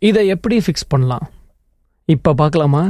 இதை எப்படி ஃபிக்ஸ் பண்ணலாம் இப்போ பார்க்கலாமா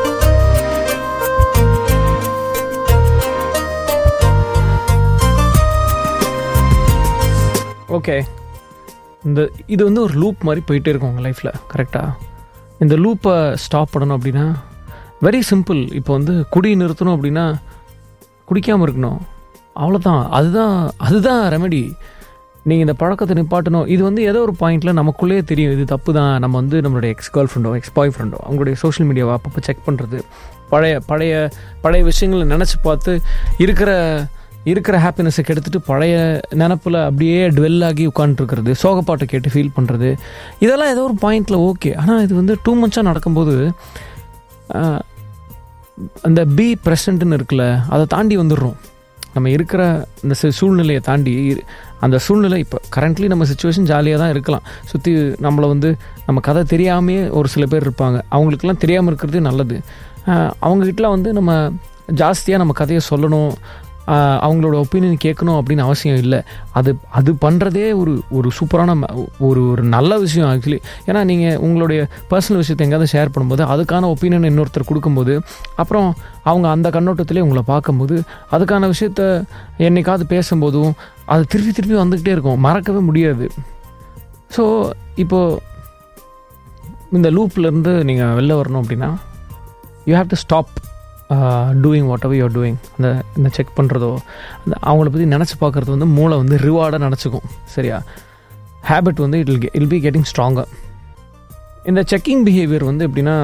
ஓகே இந்த இது வந்து ஒரு லூப் மாதிரி போயிட்டே இருக்கும் உங்கள் லைஃப்பில் கரெக்டாக இந்த லூப்பை ஸ்டாப் பண்ணணும் அப்படின்னா வெரி சிம்பிள் இப்போ வந்து குடி நிறுத்தணும் அப்படின்னா குடிக்காமல் இருக்கணும் அவ்வளோதான் அதுதான் அதுதான் ரெமெடி நீங்கள் இந்த பழக்கத்தை நிப்பாட்டணும் இது வந்து ஏதோ ஒரு பாயிண்டில் நமக்குள்ளேயே தெரியும் இது தப்பு தான் நம்ம வந்து நம்மளுடைய எக்ஸ் கேர்ள் ஃப்ரெண்டோ எக்ஸ் பாய் ஃப்ரெண்டோ அவங்களுடைய சோஷியல் மீடியாவை அப்பப்போ செக் பண்ணுறது பழைய பழைய பழைய விஷயங்களை நினச்சி பார்த்து இருக்கிற இருக்கிற ஹாப்பினஸை கெடுத்துட்டு பழைய நினப்பில் அப்படியே டுவெல் ஆகி உட்காந்துருக்கிறது சோகப்பாட்டை கேட்டு ஃபீல் பண்ணுறது இதெல்லாம் ஏதோ ஒரு பாயிண்டில் ஓகே ஆனால் இது வந்து டூ மந்த்ஸாக நடக்கும்போது ஆஹ், அந்த பி ப்ரெசண்ட்னு இருக்குல்ல அதை தாண்டி வந்துடுறோம் நம்ம இருக்கிற இந்த சி- சூழ்நிலையை தாண்டி இரு- அந்த சூழ்நிலை இப்போ கரண்ட்லி நம்ம சுச்சுவேஷன் ஜாலியாக தான் இருக்கலாம் சுற்றி நம்மளை வந்து நம்ம கதை தெரியாமே ஒரு சில பேர் இருப்பாங்க அவங்களுக்கெல்லாம் தெரியாமல் இருக்கிறது நல்லது ஆஹ் அவங்ககிட்டலாம் வந்து நம்ம ஜாஸ்தியாக நம்ம கதையை சொல்லணும் ஆஹ் அவங்களோட ஒப்பீனியன் கேட்கணும் அப்படின்னு அவசியம் இல்லை அது அது பண்ணுறதே ஒரு ஒரு சூப்பரான ம- ஒரு ஒரு நல்ல விஷயம் ஆக்சுவலி ஏன்னா நீங்கள் உங்களுடைய பர்சனல் விஷயத்தை எங்கேயாவது ஷேர் பண்ணும்போது அதுக்கான ஒப்பீனியன் இன்னொருத்தர் கொடுக்கும்போது அப்புறம் அவங்க அந்த கண்ணோட்டத்திலே உங்களை பார்க்கும்போது அதுக்கான விஷயத்த என்னைக்காவது பேசும்போதும் அது திருப்பி திருப்பி வந்துக்கிட்டே இருக்கும் மறக்கவே முடியாது ஸோ இப்போது இந்த லூப்லேருந்து நீங்கள் வெளில வரணும் அப்படின்னா you have to stop doing whatever you're doing அந்த இந்த செக் பண்ணுறதோ அந்த அவங்கள பற்றி நினச்சி பார்க்குறது வந்து மூளை வந்து ரிவார்டாக நினச்சிக்கும் சரியா ஹேபிட் வந்து இட் வில் இல் பி கெட்டிங் ஸ்ட்ராங்கர் இந்த செக்கிங் பிஹேவியர் வந்து எப்படின்னா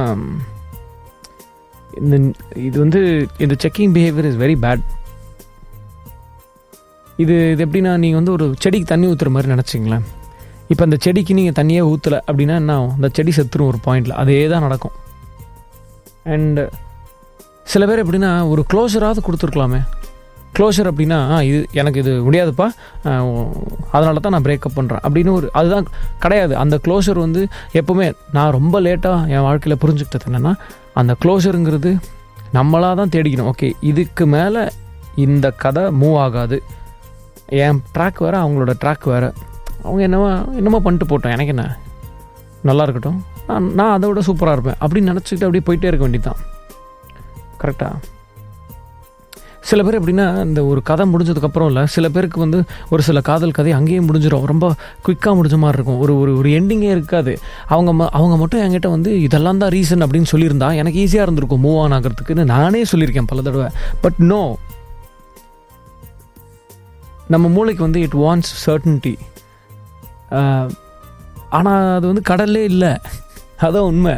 இந்த இது வந்து இந்த checking behaviour is very bad இது இது எப்படின்னா நீங்கள் வந்து ஒரு செடிக்கு தண்ணி ஊற்றுற மாதிரி நினச்சிங்களேன் இப்போ அந்த செடிக்கு நீங்கள் தண்ணியே ஊற்றலை அப்படின்னா என்ன ஆகும் அந்த செடி செத்துரும் ஒரு பாயிண்டில் அதே தான் நடக்கும் அண்டு சில பேர் எப்படின்னா ஒரு க்ளோஸராவது கொடுத்துருக்கலாமே க்ளோஷர் அப்படின்னா ஆ, இது எனக்கு இது முடியாதுப்பா அதனால தான் நான் பிரேக்கப் பண்ணுறேன் அப்படின்னு ஒரு அதுதான் கிடையாது அந்த க்ளோஷர் வந்து எப்போவுமே நான் ரொம்ப லேட்டாக என் வாழ்க்கையில் புரிஞ்சுக்கிட்டது என்னென்னா அந்த க்ளோஷருங்கிறது நம்மளாக தான் தேடிக்கணும் ஓகே இதுக்கு மேலே இந்த கதை மூவ் ஆகாது என் ட்ராக் வேறு அவங்களோட ட்ராக் வேறு அவங்க என்னவோ என்னமோ பண்ணிட்டு போட்டோம் எனக்கு என்ன நல்லா இருக்கட்டும் நான் நான் அதை விட சூப்பராக இருப்பேன் அப்படின்னு நினச்சிக்கிட்டு அப்படியே போயிட்டே இருக்க வேண்டியதுதான் கரெக்டாக சில பேர் எப்படின்னா இந்த ஒரு கதை முடிஞ்சதுக்கப்புறம் இல்லை சில பேருக்கு வந்து ஒரு சில காதல் கதை அங்கேயே முடிஞ்சிடும் ரொம்ப குயிக்காக முடிஞ்ச மாதிரி இருக்கும் ஒரு ஒரு ஒரு எண்டிங்கே இருக்காது அவங்க ம- அவங்க மட்டும் என்கிட்ட வந்து இதெல்லாம் தான் ரீசன் அப்படின்னு சொல்லியிருந்தா எனக்கு ஈஸியாக இருந்திருக்கும் மூவ் ஆன் ஆகிறதுக்குன்னு நானே சொல்லியிருக்கேன் பல தடவை பட் நோ நம்ம மூளைக்கு வந்து இட் வாண்ட்ஸ் சர்டன்டி ஆனால் அது வந்து கடல்லே இல்லை அதான் உண்மை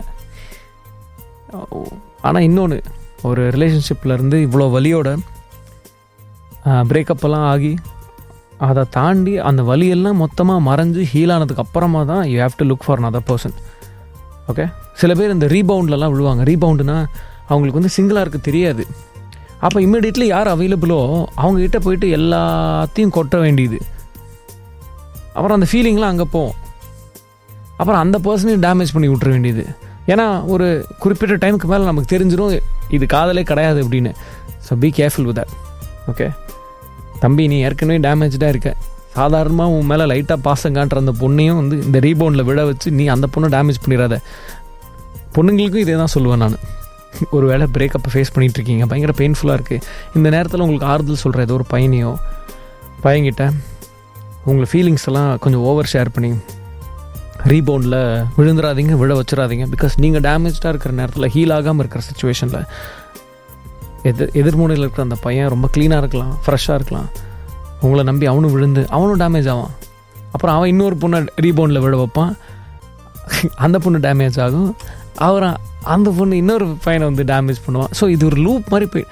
ஆனால் இன்னொன்று ஒரு ரிலேஷன்ஷிப்பில் இருந்து இவ்வளோ வலியோட பிரேக்கப் எல்லாம் ஆகி அதை தாண்டி அந்த வலியெல்லாம் மொத்தமாக மறைஞ்சு ஹீல் ஆனதுக்கு அப்புறமா தான் you have to look for another person okay சில பேர் இந்த ரீபவுண்ட்லலாம் விழுவாங்க ரீபவுண்டுனா அவங்களுக்கு வந்து சிங்கிளாக இருக்க தெரியாது அப்போ இம்மிடியட்லி யார் அவைலபிளோ அவங்ககிட்ட போயிட்டு எல்லாத்தையும் கொட்ட வேண்டியது அப்புறம் அந்த ஃபீலிங்லாம் அங்கே போகும் அப்புறம் அந்த பர்சனையும் டேமேஜ் பண்ணி விட்டுற வேண்டியது ஏன்னா ஒரு குறிப்பிட்ட டைமுக்கு மேலே நமக்கு தெரிஞ்சிடும் இது காதலே கிடையாது அப்படின்னு so be careful with that okay தம்பி நீ ஏற்கனவே டேமேஜாக இருக்க சாதாரணமாக உன் மேலே லைட்டாக பாசம் காட்டுற அந்த பொண்ணையும் வந்து இந்த ரீபவுண்டில் விட வச்சு நீ அந்த பொண்ணை டேமேஜ் பண்ணிடாத பொண்ணுங்களுக்கும் இதே தான் சொல்லுவேன் நான் ஒரு வேளை பிரேக்கப்பை ஃபேஸ் பண்ணிட்டு இருக்கீங்க பயங்கர பெயின்ஃபுல்லாக இருக்குது இந்த நேரத்தில் உங்களுக்கு ஆறுதல் சொல்கிற ஏதோ ஒரு பையனையோ பையன்கிட்ட உங்களை ஃபீலிங்ஸ் எல்லாம் கொஞ்சம் ஓவர் ஷேர் பண்ணி ரீபவுண்டில் விழுந்துடாதீங்க விழ வச்சிடாதீங்க பிகாஸ் நீங்கள் டேமேஜாக இருக்கிற நேரத்தில் ஹீல் ஆகாமல் இருக்கிற சுச்சுவேஷனில் எதிர் எதிர்முனையில் இருக்கிற அந்த பையன் ரொம்ப க்ளீனாக இருக்கலாம் ஃப்ரெஷ்ஷாக இருக்கலாம் உங்களை நம்பி அவனும் விழுந்து அவனும் டேமேஜ் ஆவான் அப்புறம் அவன் இன்னொரு பொண்ணை ரீபவுண்டில் விழ வைப்பான் அந்த பொண்ணு டேமேஜ் ஆகும் அவர் அந்த பொண்ணு இன்னொரு பையனை வந்து டேமேஜ் பண்ணுவான் ஸோ இது ஒரு லூப் மாதிரி போய்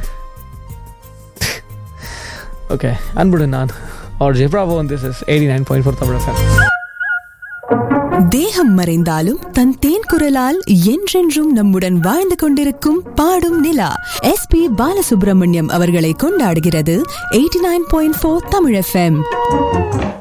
ஓகே அன்புடு நான் அவர் ஜெப்ராவோ வந்து eighty nine point four Tamil fan தேகம் மறைந்தாலும் தன் தேன் குரலால் என்றென்றும் நம்முடன் வாழ்ந்து கொண்டிருக்கும் பாடும் நிலா எஸ் பி பாலசுப்ரமணியம் அவர்களை கொண்டாடுகிறது eighty nine point four Tamil FM